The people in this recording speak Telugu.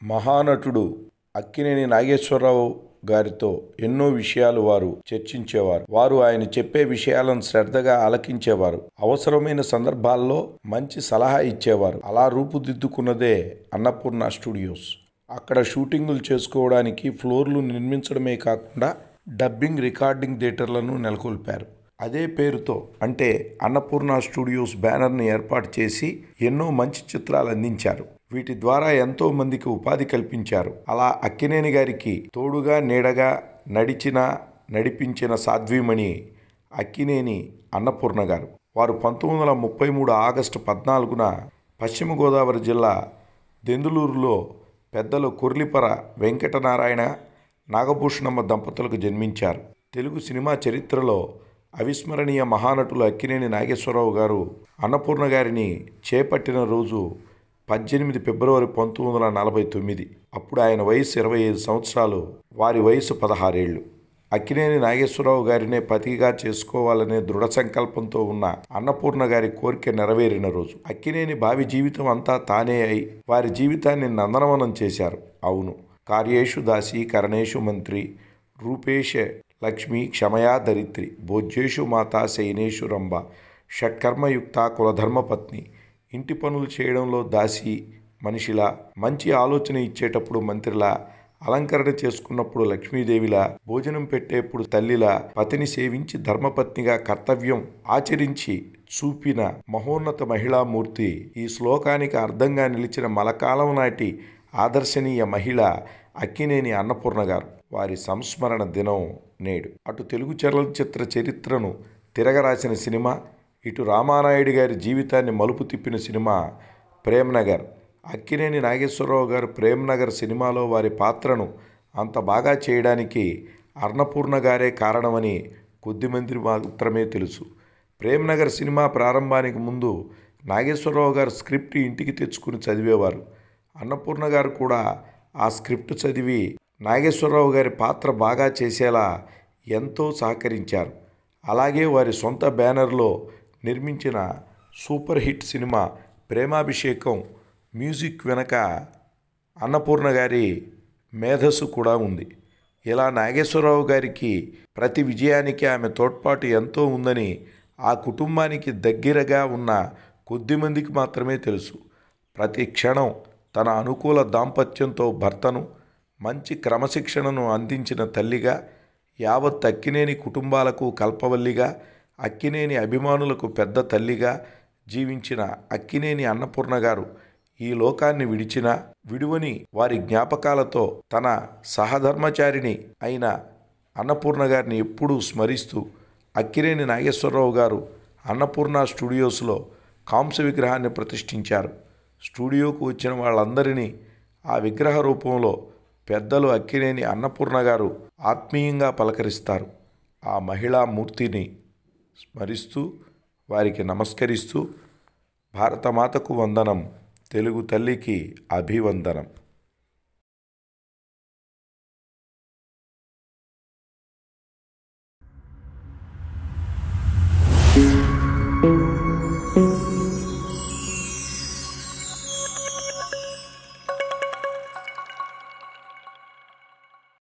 మహానటుడు అక్కినేని నాగేశ్వరరావు గారితో ఎన్నో విషయాలు వారు చర్చించేవారు వారు ఆయన చెప్పే విషయాలను శ్రద్ధగా ఆలకించేవారు అవసరమైన సందర్భాల్లో మంచి సలహా ఇచ్చేవారు అలా రూపుదిద్దుకున్నదే అన్నపూర్ణ స్టూడియోస్ అక్కడ షూటింగులు చేసుకోవడానికి ఫ్లోర్లు నిర్మించడమే కాకుండా డబ్బింగ్ రికార్డింగ్ థియేటర్లను నెలకొల్పారు అదే పేరుతో అంటే అన్నపూర్ణ స్టూడియోస్ బ్యానర్ని ఏర్పాటు చేసి ఎన్నో మంచి చిత్రాలు అందించారు వీటి ద్వారా ఎంతో మందికి ఉపాధి కల్పించారు అలా అక్కినేని గారికి తోడుగా నీడగా నడిచిన నడిపించిన సాధ్వీమణి అక్కినేని అన్నపూర్ణ గారు వారు పంతొమ్మిది వందల ముప్పై మూడు ఆగస్టు పద్నాలుగున పశ్చిమ గోదావరి జిల్లా దెందులూరులో పెద్దలు కుర్లిపర వెంకటనారాయణ నాగభూషణమ్మ దంపతులకు జన్మించారు తెలుగు సినిమా చరిత్రలో అవిస్మరణీయ మహానటులు అక్కినేని నాగేశ్వరరావు గారు అన్నపూర్ణ గారిని చేపట్టిన రోజు పద్దెనిమిది ఫిబ్రవరి పంతొమ్మిది వందల నలభై తొమ్మిది అప్పుడు ఆయన వయసు ఇరవై ఐదు సంవత్సరాలు వారి వయసు పదహారేళ్లు అక్కినేని నాగేశ్వరరావు గారినే పతిగా చేసుకోవాలనే దృఢ సంకల్పంతో ఉన్న అన్నపూర్ణ గారి కోరిక నెరవేరిన రోజు అక్కినేని భావి జీవితం అంతా తానే అయి వారి జీవితాన్ని నందనవనం చేశారు అవును కార్యేషు దాసి కరణేషు మంత్రి రూపేష లక్ష్మి క్షమయా దరిత్రి భోజ్యేషు మాత శయనేషు రంభ షట్కర్మయుక్త కులధర్మపత్ని ఇంటి పనులు చేయడంలో దాసి మనిషిలా మంచి ఆలోచన ఇచ్చేటప్పుడు మంత్రిలా అలంకరణ చేసుకున్నప్పుడు లక్ష్మీదేవిలా భోజనం పెట్టేప్పుడు తల్లిలా పతిని సేవించి ధర్మపత్నిగా కర్తవ్యం ఆచరించి చూపిన మహోన్నత మహిళామూర్తి ఈ శ్లోకానికి అర్థంగా నిలిచిన మలకాలం నాటి ఆదర్శనీయ మహిళ అక్కినేని అన్నపూర్ణ గారు వారి సంస్మరణ దినం నేడు అటు తెలుగు చలనచిత్ర చరిత్రను తిరగరాసిన సినిమా ఇటు రామానాయుడు గారి జీవితాన్ని మలుపు తిప్పిన సినిమా ప్రేమ్నగర్ అక్కినేని నాగేశ్వరరావు గారు ప్రేమ్నగర్ సినిమాలో వారి పాత్రను అంత బాగా చేయడానికి అన్నపూర్ణ గారే కారణమని కొద్దిమంది మాత్రమే తెలుసు ప్రేమ్నగర్ సినిమా ప్రారంభానికి ముందు నాగేశ్వరరావు గారు స్క్రిప్ట్ ఇంటికి తెచ్చుకుని చదివేవారు అన్నపూర్ణ గారు కూడా ఆ స్క్రిప్ట్ చదివి నాగేశ్వరరావు గారి పాత్ర బాగా చేసేలా ఎంతో సహకరించారు అలాగే వారి సొంత బ్యానర్లో నిర్మించిన super hit cinema Premabhishekam music వెనక అన్నపూర్ణ గారి మేధస్సు కూడా ఉంది ఇలా నాగేశ్వరరావు గారికి ప్రతి విజయానికి ఆమె తోడ్పాటు ఎంతో ఉందని ఆ కుటుంబానికి దగ్గరగా ఉన్న కొద్దిమందికి మాత్రమే తెలుసు ప్రతి క్షణం తన అనుకూల దాంపత్యంతో భర్తను మంచి క్రమశిక్షణను అందించిన తల్లిగా యావత్ అక్కినేని కుటుంబాలకు కల్పవల్లిగా అక్కినేని అభిమానులకు పెద్ద తల్లిగా జీవించిన అక్కినేని అన్నపూర్ణ గారు ఈ లోకాన్ని విడిచిన విడువని వారి జ్ఞాపకాలతో తన సహధర్మచారిణి అయిన అన్నపూర్ణ గారిని ఎప్పుడూ స్మరిస్తూ అక్కినేని నాగేశ్వరరావు గారు అన్నపూర్ణ స్టూడియోస్లో కాంస విగ్రహాన్ని ప్రతిష్ఠించారు స్టూడియోకు వచ్చిన వాళ్ళందరినీ ఆ విగ్రహ రూపంలో పెద్దలు అక్కినేని అన్నపూర్ణ గారు ఆత్మీయంగా పలకరిస్తారు ఆ మహిళా మూర్తిని స్మరిస్తూ వారికి నమస్కరిస్తూ భారతమాతకు వందనం తెలుగు తల్లికి అభివందనం thank you